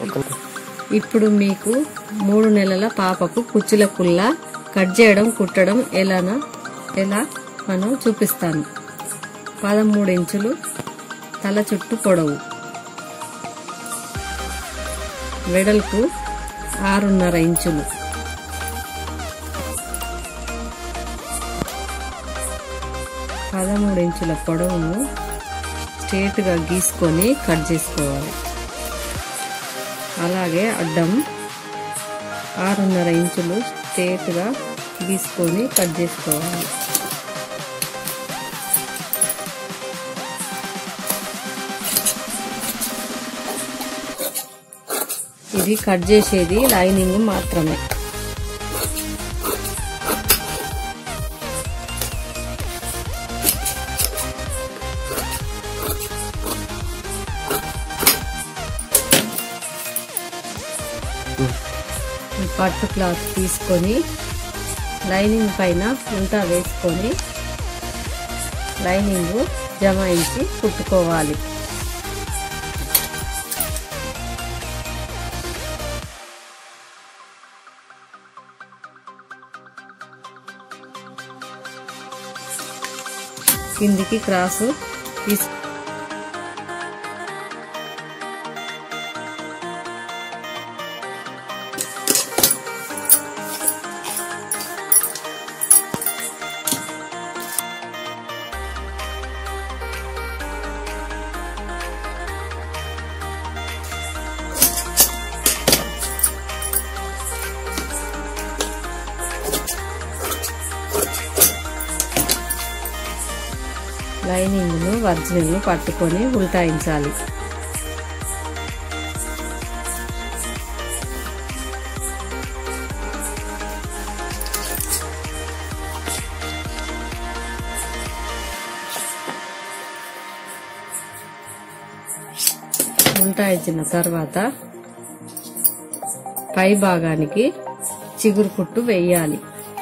ఇప్పుడు మీకు మూడు నెలల పాపకు కుచ్చుల పుల్ల కట్ చేయడం కుట్టడం ఎలానా ఎలా మనం చూపిస్తాను పదమూడు ఇంచులు తల చుట్టూ పొడవు వెడల్పు ఆరున్నర ఇంచులు పదమూడు ఇంచుల పొడవును స్ట్రేట్గా గీసుకొని కట్ చేసుకోవాలి అలాగే అడ్డం ఆరున్నర ఇంచులు స్ట్రేట్గా గీసుకొని కట్ చేసుకోవాలి ఇది కట్ చేసేది లైనింగ్ మాత్రమే ఈ పట్టు క్లాత్ తీసుకొని లైనింగ్ పైన ఉంటా వేసుకొని లైనింగ్ జమాయించి కుట్టుకోవాలి కిందికి క్రాసు తీసు లైనింగ్ను ఒరిజినల్ను పట్టుకొని ఉల్టాయించాలి ఉల్టాయించిన తర్వాత పై భాగానికి చిగురు కుట్టు వేయాలి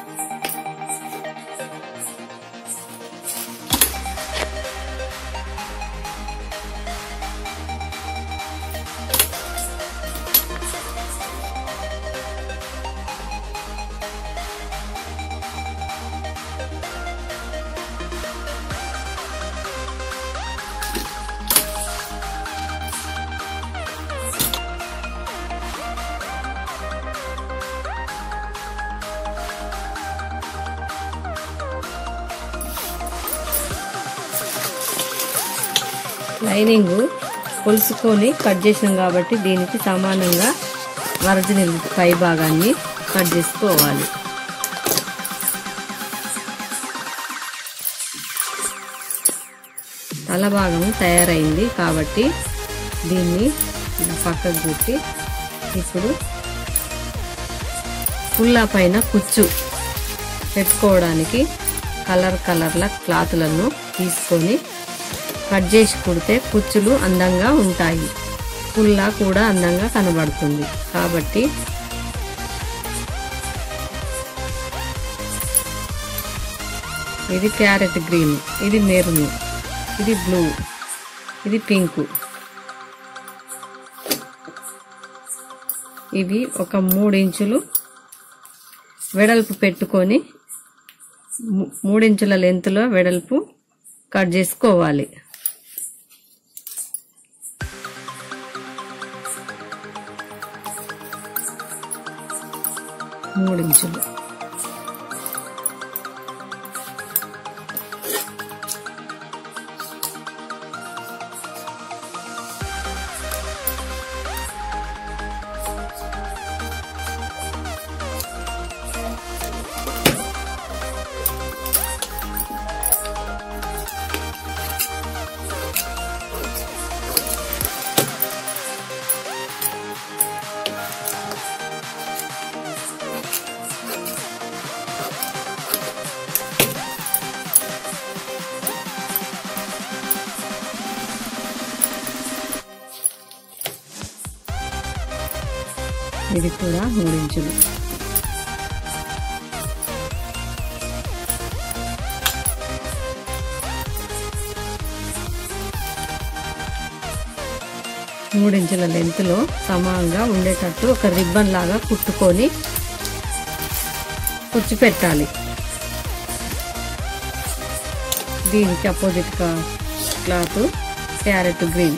లైనింగ్ కొలుసుకొని కట్ చేసినాం కాబట్టి దీనికి సమానంగా ఒరిజినల్ పై భాగాన్ని కట్ చేసుకోవాలి తల భాగం తయారైంది కాబట్టి దీన్ని ఇలా పక్కకు పెట్టి ఇప్పుడు పుల్లా పైన కుచ్చు పెట్టుకోవడానికి కలర్ కలర్ల క్లాతులను తీసుకొని కట్ చేసి కుడితే కుచ్చులు అందంగా ఉంటాయి పుల్లా కూడా అందంగా కనబడుతుంది కాబట్టి ఇది క్యారెట్ గ్రీన్ ఇది మెరూన్ ఇది బ్లూ ఇది పింక్ ఇవి ఒక మూడు ఇంచులు వెడల్పు పెట్టుకొని ము- మూడించుల లెంత్లో వెడల్పు కట్ చేసుకోవాలి మూడించులు ఇది కూడా మూడించులు మూడు ఇంచుల లెంత్లో సమానంగా ఉండేటట్టు ఒక రిబ్బన్ లాగా కుట్టుకొని కుచ్చి పెట్టాలి దీనికి అపోజిట్ క్లాత్ క్యారెట్ గ్రీన్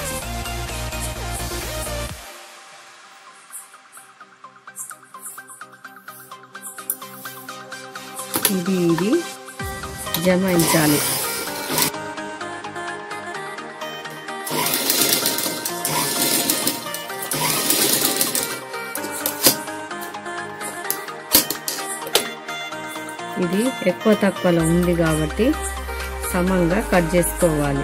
ఇది ఇది జమాయించాలి ఇది ఎక్కువ తక్కువలో ఉంది కాబట్టి సమంగా కట్ చేసుకోవాలి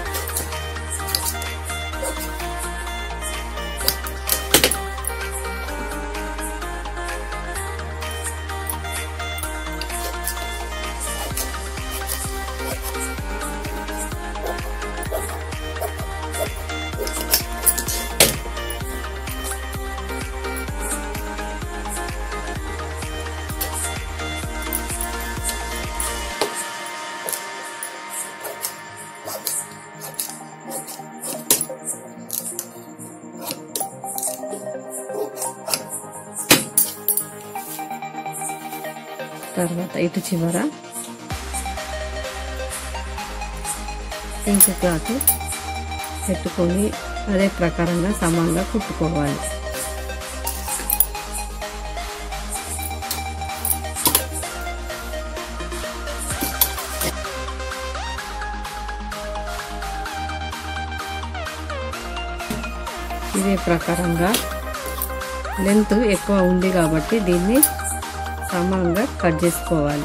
తర్వాత ఇటు చివర పింక్ క్లాత్ పెట్టుకొని అదే ప్రకారంగా సమానంగా కుట్టుకోవాలి ఇదే ప్రకారంగా లెంత్ ఎక్కువ ఉంది కాబట్టి దీన్ని సమానంగా కట్ చేసుకోవాలి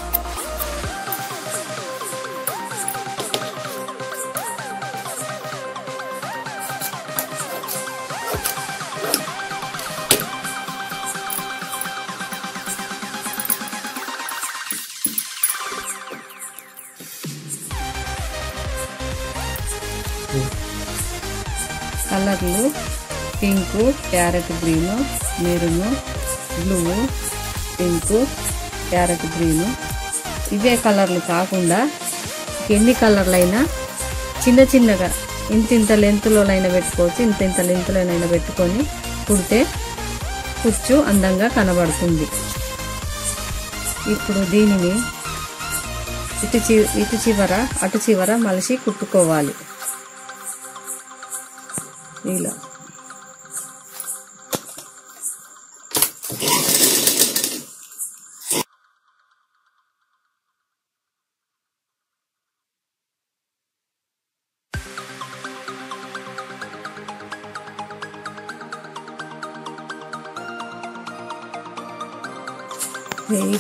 కలర్లు pink carrot green maroon blue pink carrot green ఇవే కలర్లు కాకుండా ఎన్ని కలర్లైనా చిన్న చిన్నగా ఇంత ఇంత లెంత్లోనైనా పెట్టుకోవచ్చు ఇంత ఇంత లెంత్లోనైనా పెట్టుకొని కుడితే కుచ్చు అందంగా కనబడుతుంది ఇప్పుడు దీనిని ఇటు చి ఇటు చివర అటు చివర మలిసి కుట్టుకోవాలి ఇలా వేయి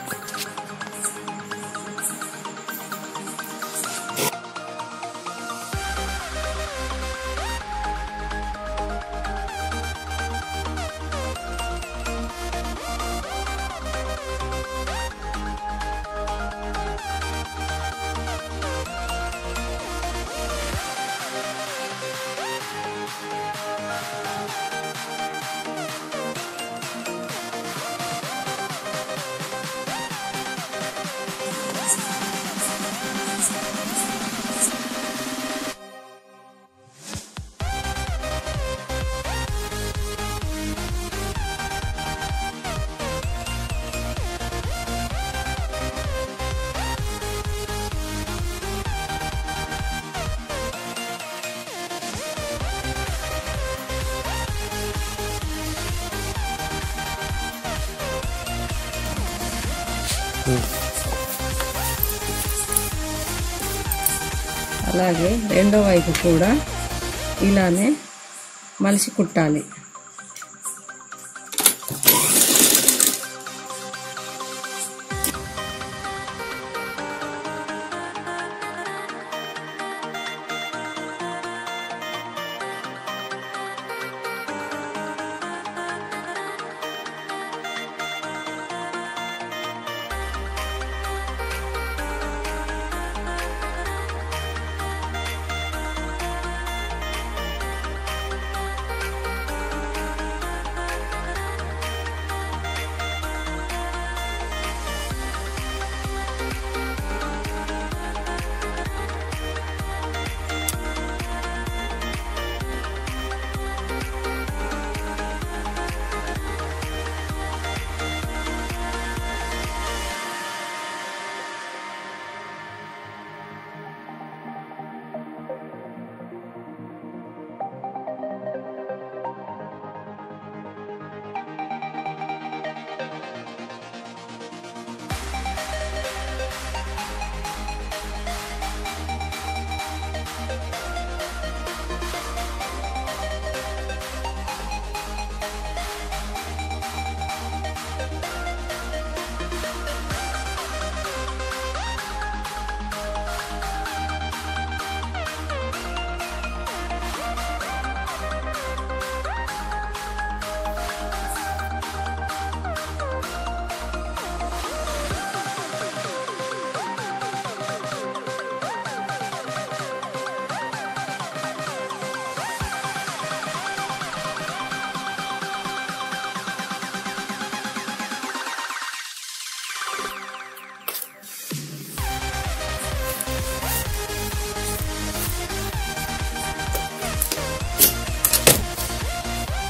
అలాగే రెండో వైపు కూడా ఇలానే మలిసి కుట్టాలి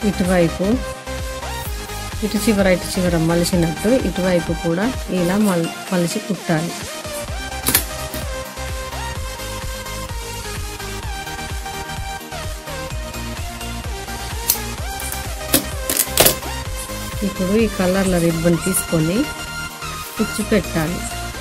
ఇటువైపు ఇటు చివర ఇటు చివర మలిచినట్టు ఇటువైపు కూడా ఇలా మల్ మలిచి కుట్టాలి ఇప్పుడు ఈ కలర్ల రిబ్బన్ తీసుకొని కుచ్చు పెట్టాలి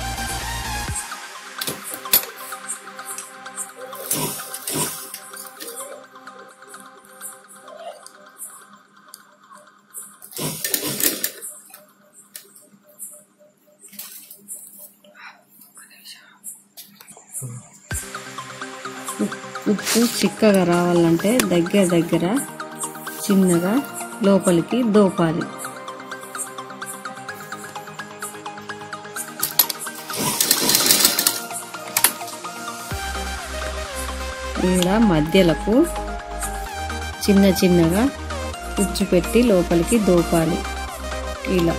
ఉప్పు చిక్కగా రావాలంటే దగ్గర దగ్గర చిన్నగా లోపలికి దోపాలి ఇలా మధ్యలకు చిన్న చిన్నగా ఉచ్చు పెట్టి లోపలికి దోపాలి ఇలా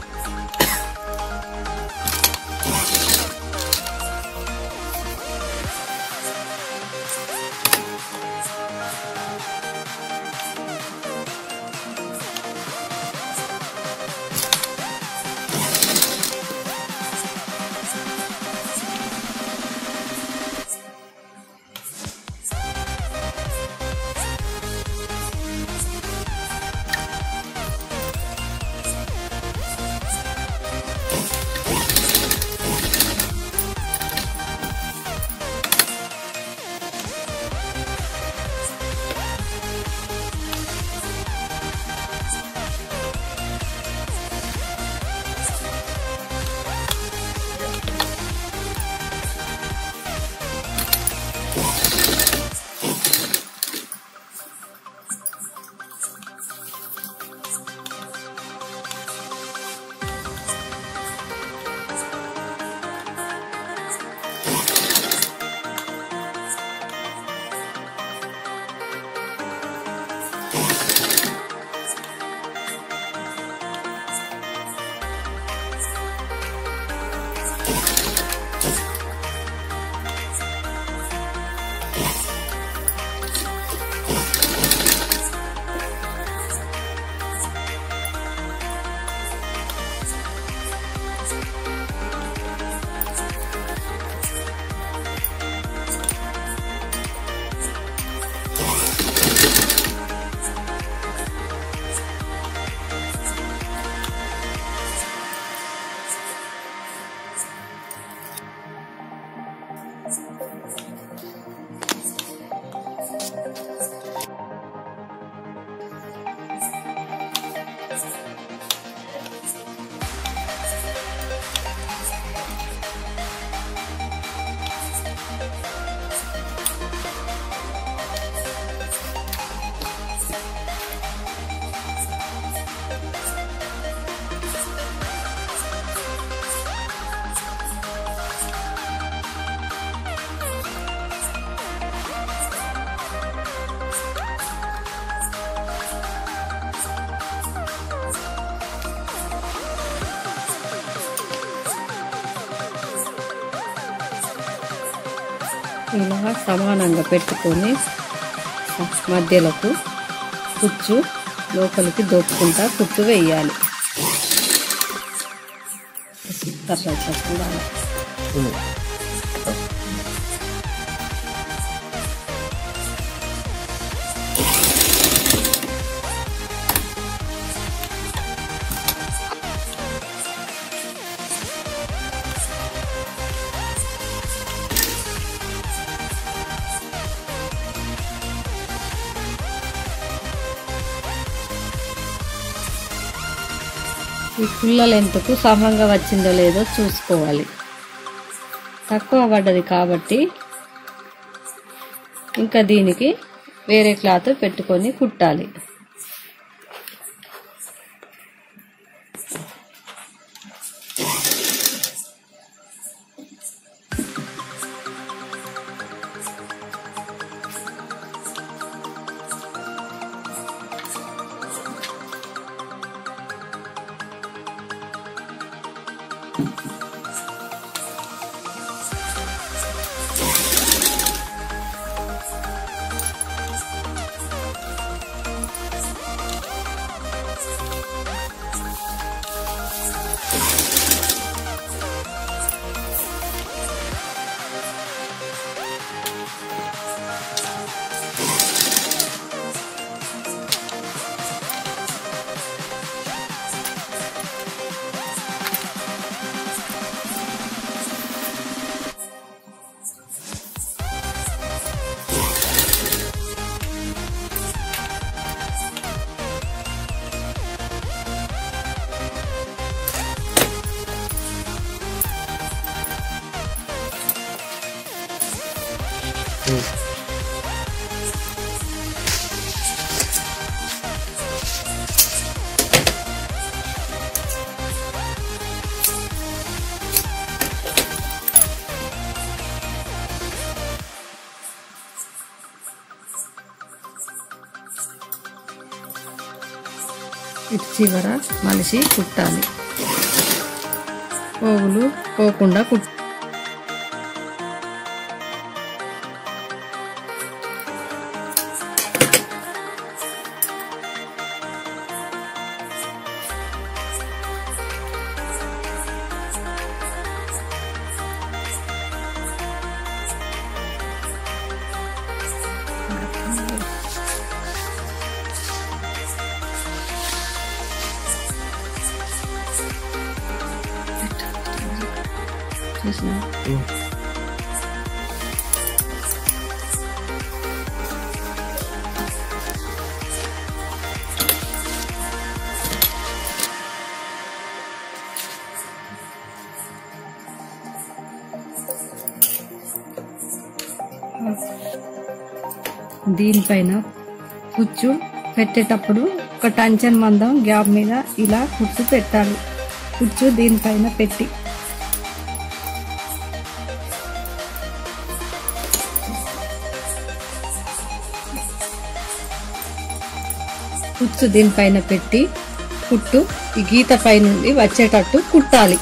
ఇలా సమానంగా పెట్టుకొని మధ్యలకు కుచ్చు లోపలికి దొప్పుకుంటా కుట్టు వేయాలి తర్వాత చూడాలి ఈ పుల్ల లెంత్కు సమంగా వచ్చిందో లేదో చూసుకోవాలి తక్కువ పడ్డది కాబట్టి ఇంకా దీనికి వేరే క్లాత్ పెట్టుకొని కుట్టాలి ఇటు చివర మలిసి కుట్టాలి పోగులు పోకుండా కుట్ చూసినా దీనిపైన కుచ్చు పెట్టేటప్పుడు ఒక టంచన్ మందం గ్యాప్ మీద ఇలా కుచ్చు పెట్టాలి కుచ్చు దీనిపైన పెట్టి కుచ్చు దీనిపైన పెట్టి కుట్టు ఈ గీత పై నుండి వచ్చేటట్టు కుట్టాలి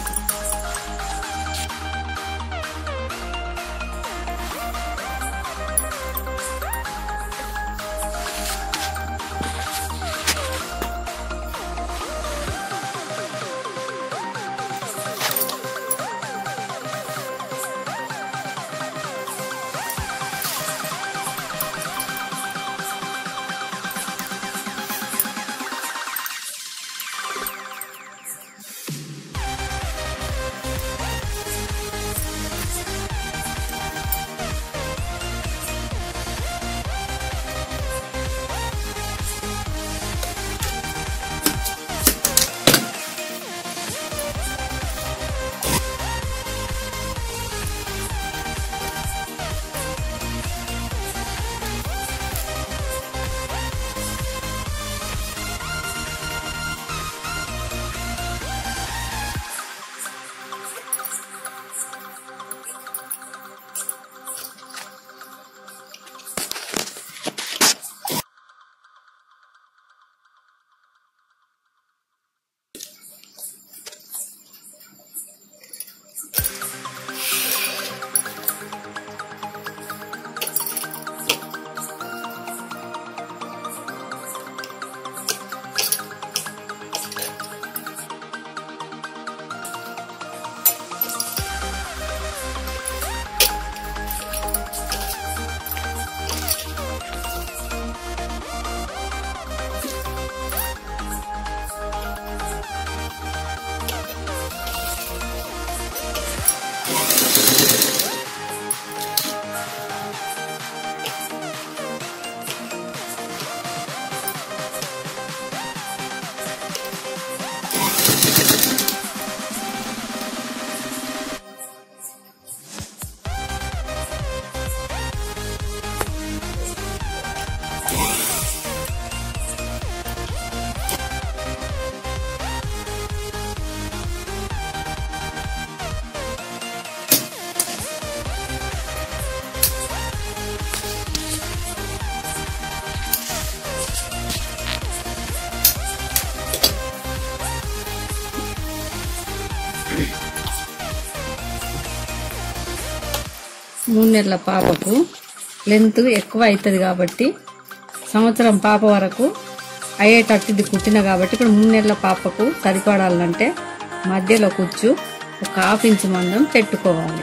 మూడు నెలల పాపకు లెంత్ ఎక్కువ అవుతుంది కాబట్టి సంవత్సరం పాప వరకు అయ్యేటట్టు ఇది కుట్టిన కాబట్టి ఇప్పుడు మూడు నెలల పాపకు సరిపడాలంటే మధ్యలో కూర్చు ఒక హాఫ్ ఇంచ్ మందం పెట్టుకోవాలి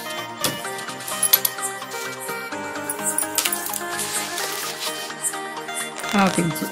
హాఫ్ ఇంచ్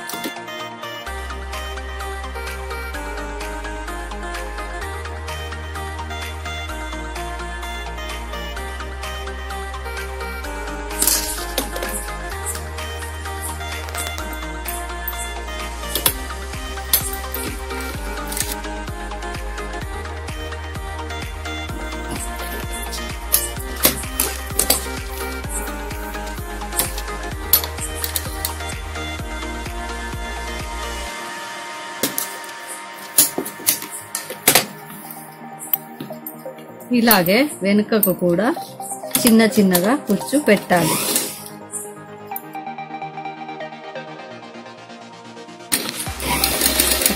ఇలాగే వెనుకకు కూడా చిన్న చిన్నగా కుచ్చు పెట్టాలి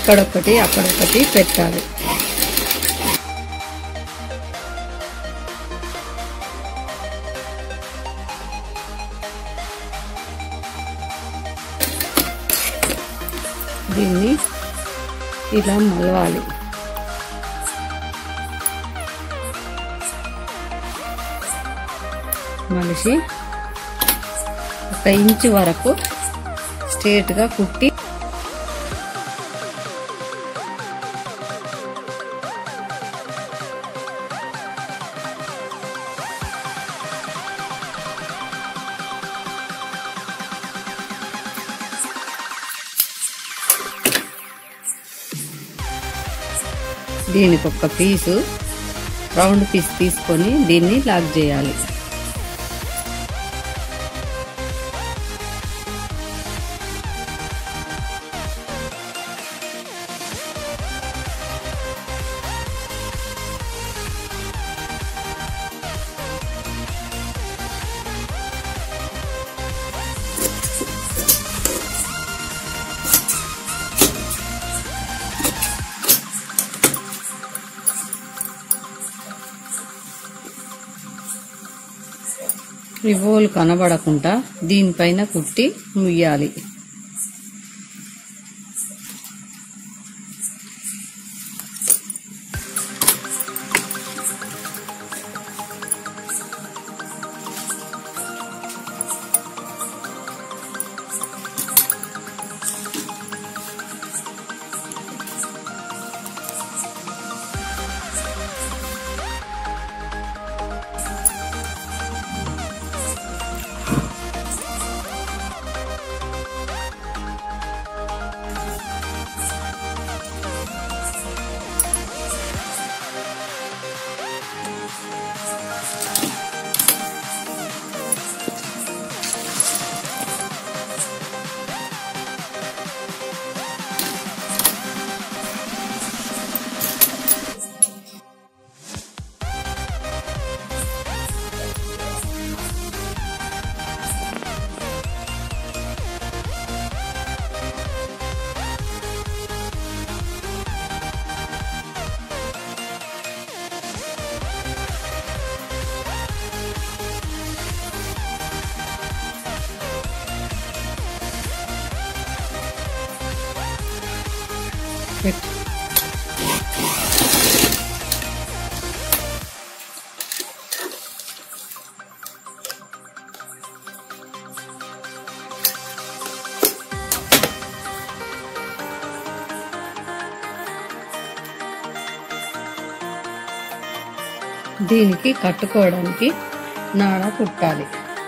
ఇక్కడొకటి అక్కడొకటి పెట్టాలి దీన్ని ఇలా మలవాలి మనిషి ఒక ఇంచు వరకు స్ట్రేట్గా కుట్టి దీనికి ఒక పీసు రౌండ్ పీస్ తీసుకొని దీన్ని లాక్ చేయాలి ఈ హోల్ కనబడకుండా దీనిపైన కుట్టి ముయ్యాలి పెట్టు దీనికి కట్టుకోవడానికి నాడ కుట్టాలి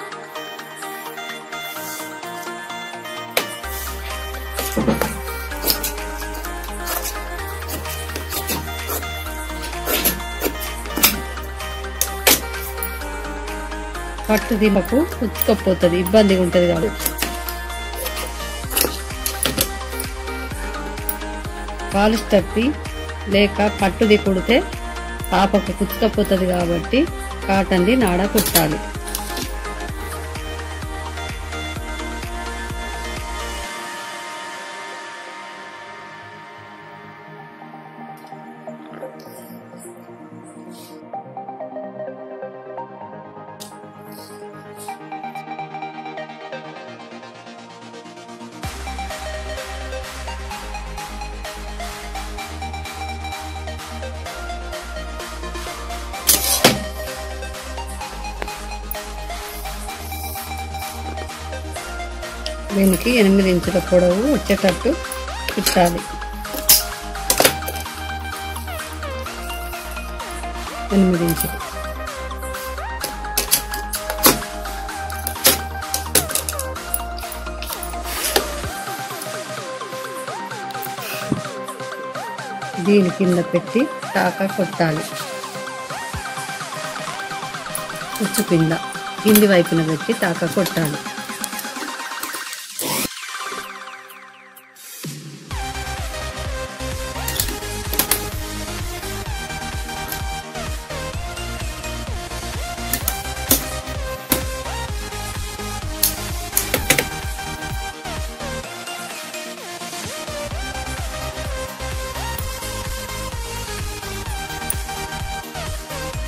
పట్టు దిమకు ఉచ్చుకపోతుంది ఇబ్బందిగా ఉంటుంది కాబట్టి పాలిస్టర్ది లేక పట్టుది కుడితే పాపకు కుచ్చుకపోతుంది కాబట్టి కాటన్ది నాడ కుట్టాలి దీనికి ఎనిమిది ఇంచుల పొడవు వచ్చేటట్టు కుట్టాలి ఎనిమిది ఇంచులు దీని కింద పెట్టి టాకా కొట్టాలి ఉచ్చు కింద కింది వైపున పెట్టి టాకా కొట్టాలి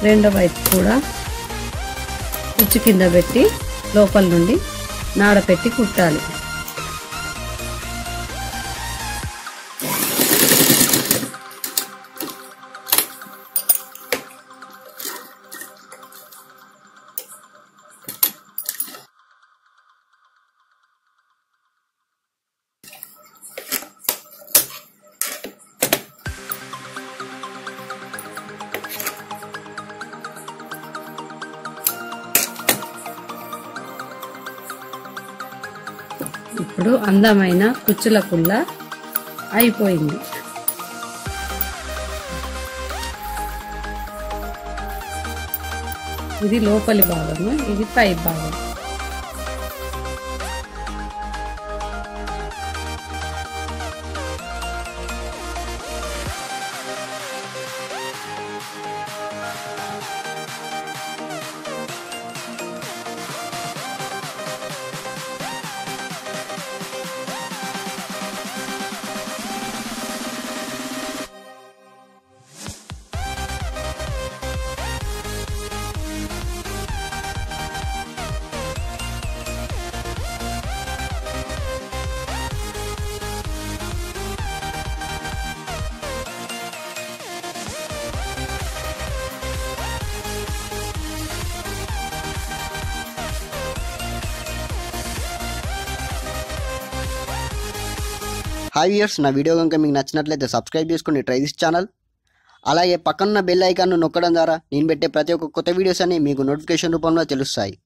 రెండో వైపు కూడా కుచ్చు కింద పెట్టి లోపల నుండి నాడ పెట్టి కుట్టాలి ఇప్పుడు అందమైన కుచ్చుల పుల్ల అయిపోయింది ఇది లోపలి భాగము ఇది పై భాగం హాయ్ వ్యూయర్స్ నా వీడియో కనుక మీకు నచ్చినట్లయితే సబ్స్క్రైబ్ చేసుకోండి ట్రై దిస్ ఛానల్ అలాగే పక్కనున్న బెల్ ఐకాన్ను నొక్కడం ద్వారా నేను పెట్టే ప్రతి ఒక్క కొత్త వీడియోస్ అన్ని మీకు నోటిఫికేషన్ రూపంలో తెలుస్తాయి